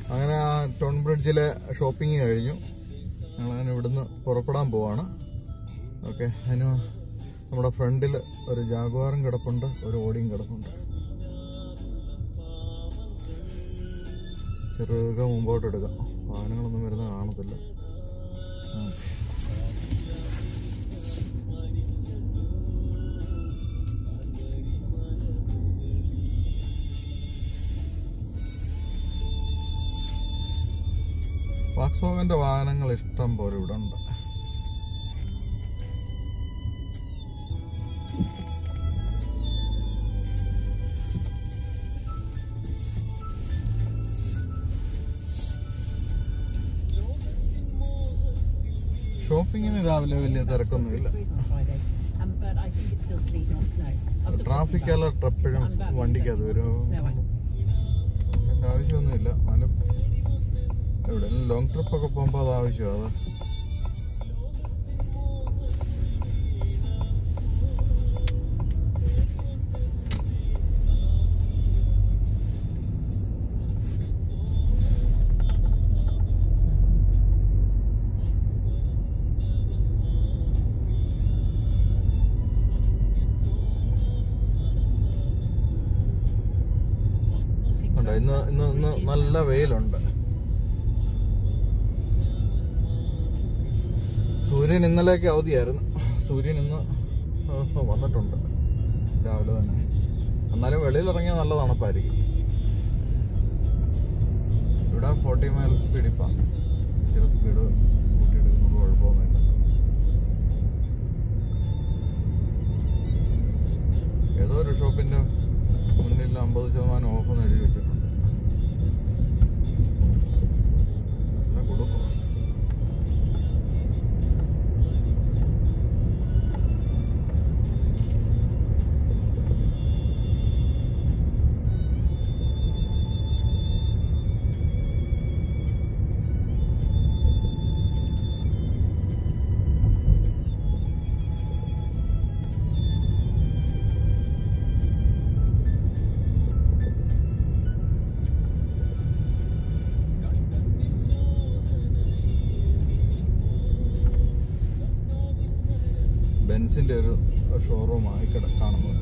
അങ്ങനെ ആ tone ബ്രിഡ്ജിലെ shopping കഴിഞ്ഞു ഞങ്ങളങ്ങനെ ഇവിടുന്ന് പുറപ്പെടാൻ പോവാണ് ഓക്കെ അതിന് നമ്മുടെ ഫ്രണ്ടിൽ ഒരു ജാഗ്വാറും കിടപ്പുണ്ട് ഒരു ഓടിയും കിടപ്പുണ്ട് ചെറുക മുമ്പോട്ട് എടുക്കാം വാഹനങ്ങളൊന്നും വരുന്ന കാണത്തില്ല ഉം. വാക്സോഗന്റെ വാഹനങ്ങൾ ഇഷ്ടം പോലെ ഇവിടെ ഉണ്ട് ഷോപ്പിങ്ങിന് രാവിലെ വലിയ തിരക്കൊന്നുമില്ല on Friday, um, but I think it's still sleet, not snow. I was still traffic talking about- alert എപ്പോഴും I'm about to വണ്ടിക്കത് say, ഒരു it's snowing. അതിന്റെ ആവശ്യമൊന്നുമില്ല എന്നാലും എവിടെയെങ്കിലും ലോങ് ട്രിപ്പ് ഒക്കെ പോകുമ്പോൾ അത് ആവശ്യമാണ് അത് ഉണ്ട് ഇന്ന് ഇന്ന് ഇന്ന് നല്ല വെയിലുണ്ട് സൂര്യൻ ഇന്നലെയൊക്കെ അവധിയായിരുന്നു സൂര്യൻ ഇന്ന് ആ, വന്നിട്ടുണ്ട് രാവിലെ തന്നെ എന്നാലും വെളിയിൽ ഇറങ്ങിയാൽ നല്ല തണുപ്പായിരിക്കും ഇവിടെ ഫോർട്ടി മൈൽ സ്പീഡ് ഇപ്പം ചില സ്പീഡ് കൂട്ടിയെടുക്കുന്നത് കുഴപ്പമൊന്നുമില്ല ഏതോ ഒരു ഷോപ്പിന്റെ മുന്നിൽ അമ്പത് ശതമാനം ഓഫ് എന്ന് എഴുതി വെച്ചിട്ടുണ്ട് നല്ല കൊടുക്കും ബെൻസിന്റെ ഒരു ഷോറൂം ആയി കിട കാണുന്നത്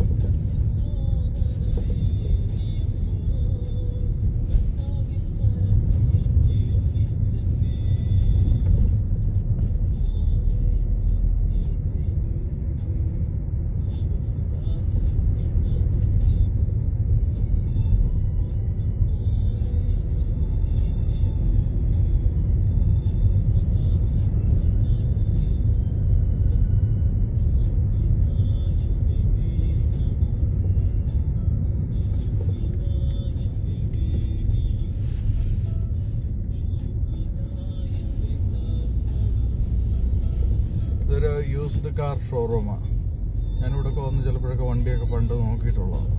ഇതൊരു യൂസ്ഡ് കാർ ഷോറൂമാണ് ഞാനിവിടെ വന്ന് ചിലപ്പോഴൊക്കെ വണ്ടിയൊക്കെ പണ്ട് നോക്കിയിട്ടുള്ളത്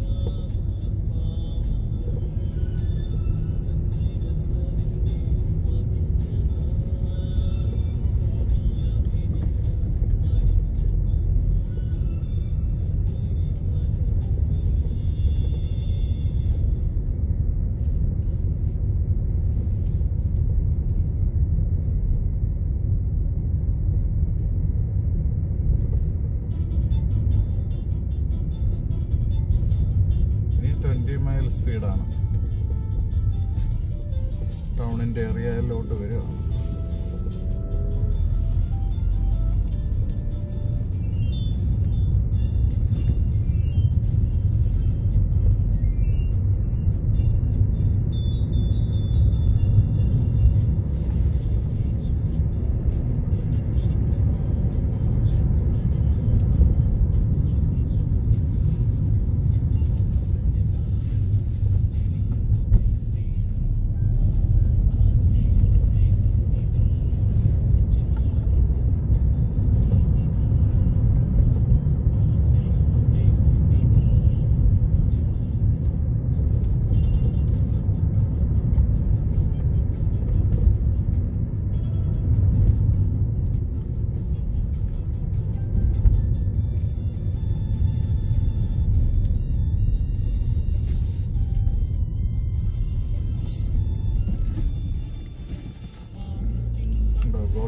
ഇനി ട്വന്റി മൈൽ സ്പീഡാണ് ടൗണിന്റെ ഏരിയയിലോട്ട് വരിക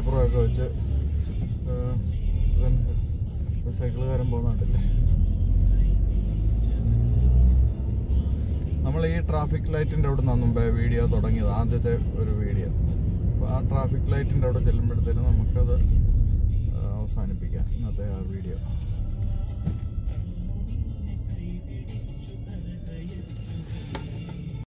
റോപ്പറൊക്കെ വെച്ച് ഏഹ്, ഇതന്നെ ഒരു സൈക്കിളുകാരൻ പോകുന്നുണ്ടല്ലേ നമ്മൾ ഈ ട്രാഫിക് ലൈറ്റിൻ്റെ അവിടെ നിന്നാണ് മുമ്പേ വീഡിയോ തുടങ്ങിയത് ആദ്യത്തെ ഒരു വീഡിയോ അപ്പോൾ ആ ട്രാഫിക് ലൈറ്റിൻ്റെ അവിടെ ചെല്ലുമ്പോഴത്തേനും നമുക്കത് ആ, അവസാനിപ്പിക്കാം ഇന്നത്തെ ആ വീഡിയോ